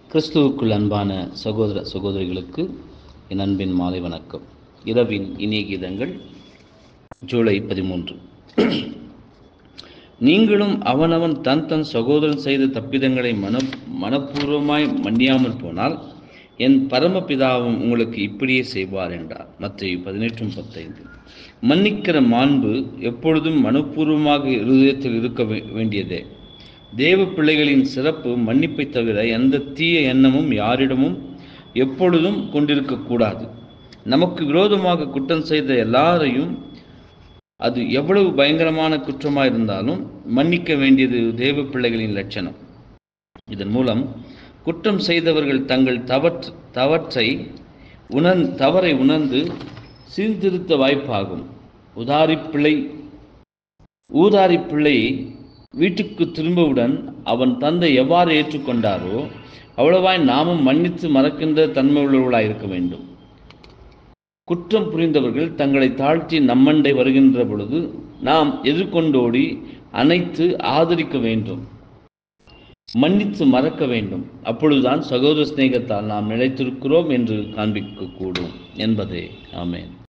கிறிஸ்துவுக்குள் அன்பான சகோதர சகோதரிகளுக்கு என் அன்பின் மாலை வணக்கம் இரவின் இனிய கீதங்கள் ஜூலை பதிமூன்று நீங்களும் அவனவன் தன் தன் சகோதரன் செய்த தப்பிதங்களை மன மனப்பூர்வமாய் மன்னியாமல் போனால் என் பரமபிதாவும் உங்களுக்கு இப்படியே செய்வார் என்றார் மத்திய பதினெட்டும் பத்தைந்து மன்னிக்கிற மாண்பு எப்பொழுதும் மனப்பூர்வமாக இருதயத்தில் இருக்க வே- வேண்டியதே தேவ பிள்ளைகளின் சிறப்பு மன்னிப்பை தவிர எந்த தீய எண்ணமும் யாரிடமும் எப்பொழுதும் கொண்டிருக்கக்கூடாது நமக்கு விரோதமாக குற்றம் செய்த எல்லாரையும் அது எவ்வளவு பயங்கரமான குற்றமாக இருந்தாலும் மன்னிக்க வேண்டியது தேவ பிள்ளைகளின் லட்சணம் இதன் மூலம் குற்றம் செய்தவர்கள் தங்கள் தவற் தவற்றை உணர் தவறை உணர்ந்து சீர்திருத்த வாய்ப்பாகும் உதாரி பிள்ளை ஊதாரி பிள்ளை வீட்டுக்கு திரும்பவுடன் அவன் தந்தை எவ்வாறு ஏற்றுக்கொண்டாரோ அவ்வளவாய் நாமும் மன்னித்து மறக்கின்ற தன்மை உள்ளவர்களாய் இருக்க வேண்டும் குற்றம் புரிந்தவர்கள் தங்களை தாழ்த்தி நம்மண்டை வருகின்ற பொழுது நாம் எதிர்கொண்டோடி அனைத்து ஆதரிக்க வேண்டும் மன்னித்து மறக்க வேண்டும் அப்பொழுதுதான் சகோதர சிநேகத்தால் நாம் நிலைத்திருக்கிறோம் என்று காண்பிக்கக்கூடும் என்பதே ஆமென்